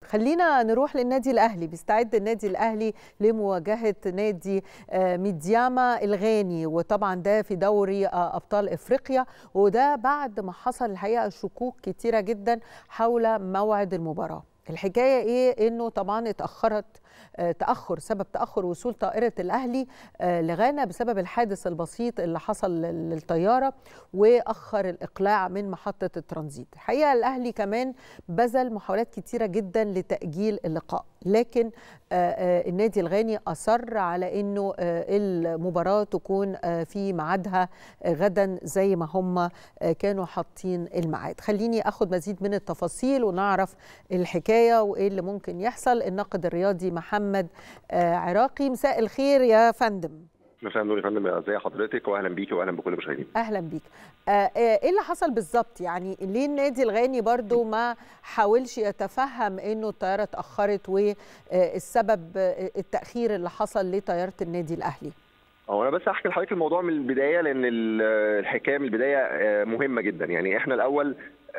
خلينا نروح للنادي الاهلي بيستعد النادي الاهلي لمواجهه نادي ميدياما الغاني وطبعا ده في دوري ابطال افريقيا وده بعد ما حصل الحقيقه شكوك كتيره جدا حول موعد المباراه الحكايه ايه انه طبعا اتاخرت تاخر سبب تاخر وصول طائره الاهلي لغانا بسبب الحادث البسيط اللي حصل للطياره واخر الاقلاع من محطه الترانزيت الحقيقه الاهلي كمان بذل محاولات كتيره جدا لتاجيل اللقاء لكن النادي الغاني اصر على انه المباراه تكون في ميعادها غدا زي ما هم كانوا حاطين الميعاد خليني اخد مزيد من التفاصيل ونعرف الحكايه وايه اللي ممكن يحصل الناقد الرياضي محمد عراقي مساء الخير يا فندم مساء النور يا فندم ازي حضرتك واهلا بيكي واهلا بكل المشاهدين اهلا بيك ايه اللي حصل بالظبط يعني ليه النادي الغاني برضو ما حاولش يتفهم انه الطياره اتاخرت والسبب التاخير اللي حصل لطياره النادي الاهلي هو انا بس احكي لحضرتك الموضوع من البدايه لان الحكايه من البدايه مهمه جدا يعني احنا الاول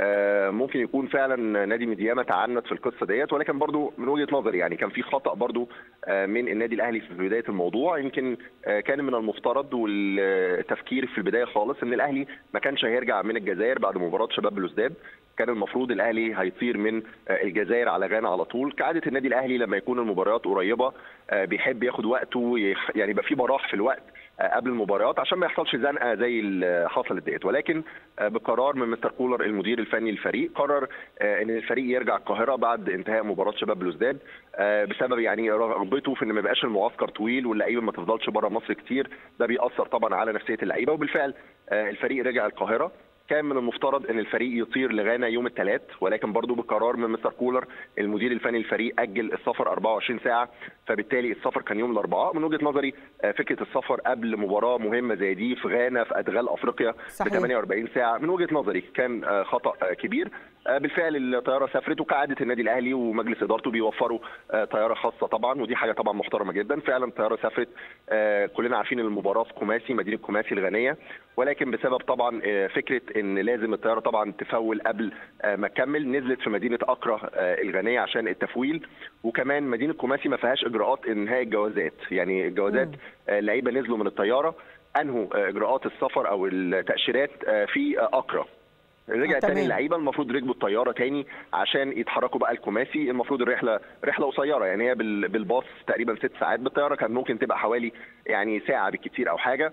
ممكن يكون فعلا نادي ميدياما تعنت في القصه ديت ولكن برضو من وجهه نظري يعني كان في خطا برضو من النادي الاهلي في بدايه الموضوع يمكن كان من المفترض والتفكير في البدايه خالص ان الاهلي ما كانش هيرجع من الجزائر بعد مباراه شباب بلوزداد كان المفروض الاهلي هيطير من الجزائر على غانا على طول كعاده النادي الاهلي لما يكون المباريات قريبه بيحب ياخد وقته يعني يبقى في براح في الوقت قبل المباريات عشان ما يحصلش زنقه زي اللي حصلت ديت ولكن بقرار من مستر كولر المدير الفني للفريق قرر ان الفريق يرجع القاهره بعد انتهاء مباراه شباب بلوزداد بسبب يعني رغبته في ان ما يبقاش المعسكر طويل واللعيبه ما تفضلش بره مصر كتير ده بيأثر طبعا على نفسيه اللعيبه وبالفعل الفريق رجع القاهره كان من المفترض ان الفريق يطير لغانا يوم الثلاث ولكن برضه بقرار من مستر كولر المدير الفني للفريق اجل السفر 24 ساعه فبالتالي السفر كان يوم الاربعاء من وجهه نظري فكره السفر قبل مباراه مهمه زي دي في غانا في ادغال افريقيا ب 48 ساعه من وجهه نظري كان خطا كبير بالفعل الطياره سافرت وكعاده النادي الاهلي ومجلس ادارته بيوفروا طياره خاصه طبعا ودي حاجه طبعا محترمه جدا فعلا الطياره سافرت كلنا عارفين المباراه في كوماسي مدينه كوماسي الغانيه ولكن بسبب طبعا فكره ان لازم الطياره طبعا تفول قبل ما تكمل نزلت في مدينه اكرا الغانيه عشان التفويل وكمان مدينه كوماسي ما فيهاش اجراءات انهاء الجوازات يعني الجوازات اللعيبه نزلوا من الطياره انهوا اجراءات السفر او التاشيرات في اكرا رجع تاني اللعيبه المفروض ركبوا الطياره تاني عشان يتحركوا بقى الكوماسي المفروض الرحله رحله قصيره يعني هي بالباص تقريبا ست ساعات بالطياره كان ممكن تبقى حوالي يعني ساعه بالكثير او حاجه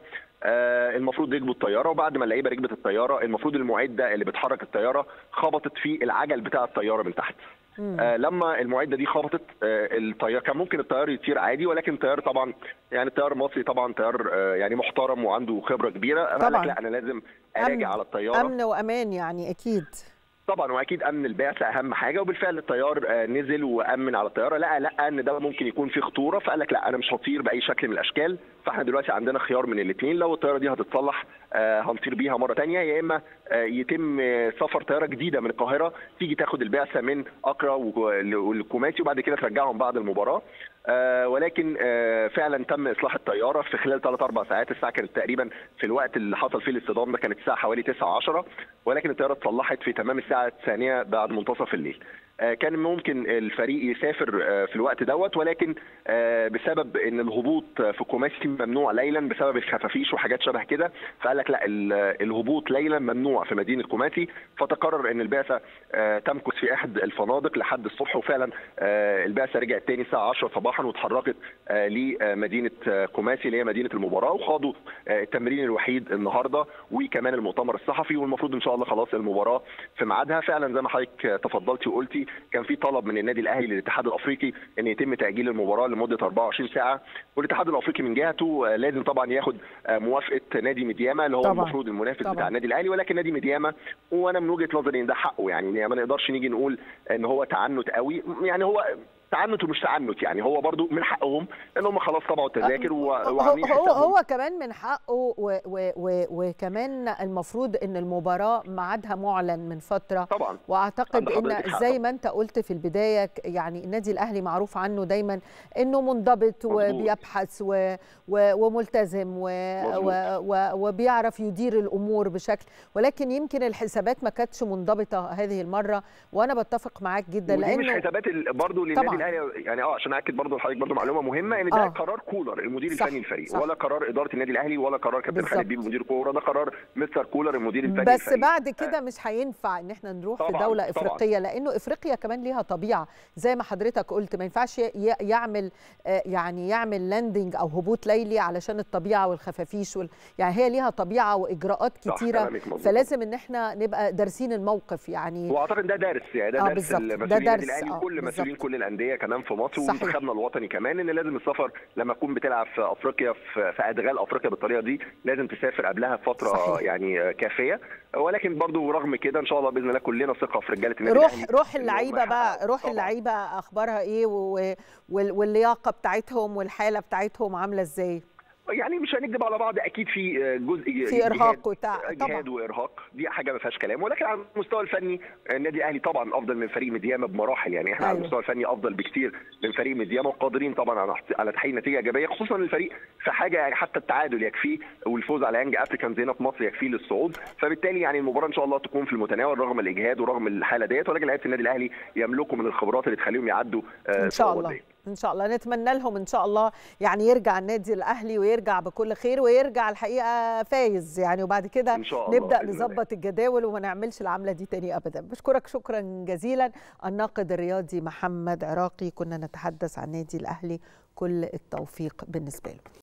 آه المفروض ركبوا الطياره وبعد ما اللعيبه ركبت الطياره المفروض المعده اللي بتحرك الطياره خبطت في العجل بتاع الطياره من تحت آه لما المعده دي خبطت آه الطيار كان ممكن الطيار يطير عادي ولكن الطيار طبعا يعني الطيار المصري طبعا طيار آه يعني محترم وعنده خبره كبيره طبعا لا انا لازم اراجع على الطياره امن وامان يعني اكيد طبعا واكيد امن البعثه اهم حاجه وبالفعل الطيار نزل وامن على الطياره لقى لقى ان ده ممكن يكون فيه خطوره فقال لك لا انا مش هطير باي شكل من الاشكال فاحنا دلوقتي عندنا خيار من الاثنين لو الطياره دي هتتصلح هنطير بيها مره ثانيه يا اما يتم سفر طياره جديده من القاهره تيجي تاخد البعثه من اكرا والكوماسي وبعد كده ترجعهم بعد المباراه آه ولكن آه فعلا تم اصلاح الطياره في خلال 3 4 ساعات الساعه كانت تقريبا في الوقت اللي حصل فيه الاصطدام ده كانت الساعه حوالي 9 10 ولكن الطياره اتصلحت في تمام الساعه الثانيه بعد منتصف الليل آه كان ممكن الفريق يسافر في الوقت دوت ولكن بسبب ان الهبوط في كوماسي ممنوع ليلا بسبب الخفافيش وحاجات شبه كده فقال لك لا الهبوط ليلا ممنوع في مدينه كوماسي فتقرر ان البعثه تمكث في احد الفنادق لحد الصبح وفعلا البعثه رجعت تاني الساعه 10 صباحا واتحركت لمدينه كوماسي اللي هي مدينه المباراه وخاضوا التمرين الوحيد النهارده وكمان المؤتمر الصحفي والمفروض ان شاء الله خلاص المباراه في ميعادها فعلا زي ما حضرتك تفضلتي وقلتي كان في طلب من النادي الاهلي للاتحاد الافريقي ان يتم تاجيل المباراه لمده 24 ساعه والاتحاد الافريقي من جهته لازم طبعا ياخد موافقه نادي ميدياما اللي هو طبعا. المفروض المنافس طبعا. بتاع النادي الاهلي ولكن نادي ميدياما وانا من وجهه نظري ان ده حقه يعني ما نقدرش نيجي نقول ان هو تعنت قوي يعني هو تعنت ومش تعنت يعني هو برضو من حقهم ان هم خلاص طبعوا التذاكر هو وعاملين هو, حسابهم. هو كمان من حقه و و و وكمان المفروض ان المباراه ميعادها معلن من فتره طبعا واعتقد عند ان حضرتك حق زي طبعاً. ما انت قلت في البدايه ك- يعني النادي الاهلي معروف عنه دايما انه منضبط مظبوط. وبيبحث و و وملتزم و و و وبيعرف يدير الامور بشكل ولكن يمكن الحسابات ما كانتش منضبطه هذه المره وانا بتفق معاك جدا ودي مش لانه حسابات ال- برضه للنادي طبعاً. الاهلي يعني اه عشان اكد برضه لحضرتك برضه معلومه مهمه ان ده آه. قرار كولر المدير صح، الفني للفريق صح. ولا قرار اداره النادي الاهلي ولا قرار كابتن بالظبط. خالد بيبو مدير الكوره ده قرار مستر كولر المدير الفني بس للفريق. بعد كده مش هينفع ان احنا نروح في طبعاً، دوله طبعاً. افريقيه لانه افريقيا كمان ليها طبيعه زي ما حضرتك قلت ما ينفعش ي- ي- يعمل آه، يعني يعمل لاندنج او هبوط ليلي علشان الطبيعه والخفافيش وال... يعني هي ليها طبيعه واجراءات صح، كتيره كلامك مظبوط. فلازم ان احنا نبقى دارسين الموقف يعني واعتقد ده درس يعني ده آه، درس بالظبط. ده المسؤولين النادي درس، الاهلي آه، وكل مسؤولين بالظبط. كل الانديه كمان في مصر صحيح. ومنتخبنا الوطني كمان ان لازم السفر لما تكون بتلعب في افريقيا في, في ادغال افريقيا بالطريقه دي لازم تسافر قبلها فتره صحيح. يعني كافيه ولكن برضو رغم كده ان شاء الله باذن الله كلنا ثقه في رجاله النادي روح الاهلي روح إن هم اللعيبه بقى يحققوا. روح طبعاً. اللعيبه اخبارها ايه و... وال... واللياقه بتاعتهم والحاله بتاعتهم عامله ازاي يعني مش هنكذب على بعض اكيد في جزء في ارهاق وتع... جهاد طبعا وارهاق دي حاجه ما فيهاش كلام ولكن على المستوى الفني النادي الاهلي طبعا افضل من فريق مدياما بمراحل يعني احنا على أيوة. المستوى الفني افضل بكتير من فريق مدياما وقادرين طبعا على على تحقيق نتيجه ايجابيه خصوصا الفريق في حاجه يعني حتى التعادل يكفيه والفوز على يانج افريكانز هنا في مصر يكفيه للصعود فبالتالي يعني المباراه ان شاء الله تكون في المتناول رغم الاجهاد ورغم الحاله ديت ولكن لعيبه النادي الاهلي يملكوا من الخبرات اللي تخليهم يعدوا آه، ان شاء الصعوبات الله ديت. ان شاء الله نتمنى لهم ان شاء الله يعني يرجع النادي الاهلي ويرجع بكل خير ويرجع الحقيقه فايز يعني وبعد كده إن شاء الله نبدا بإذن الله. نظبط الجداول وما نعملش العمله دي تاني ابدا بشكرك شكرا جزيلا الناقد الرياضي محمد عراقي كنا نتحدث عن النادي الاهلي كل التوفيق بالنسبه له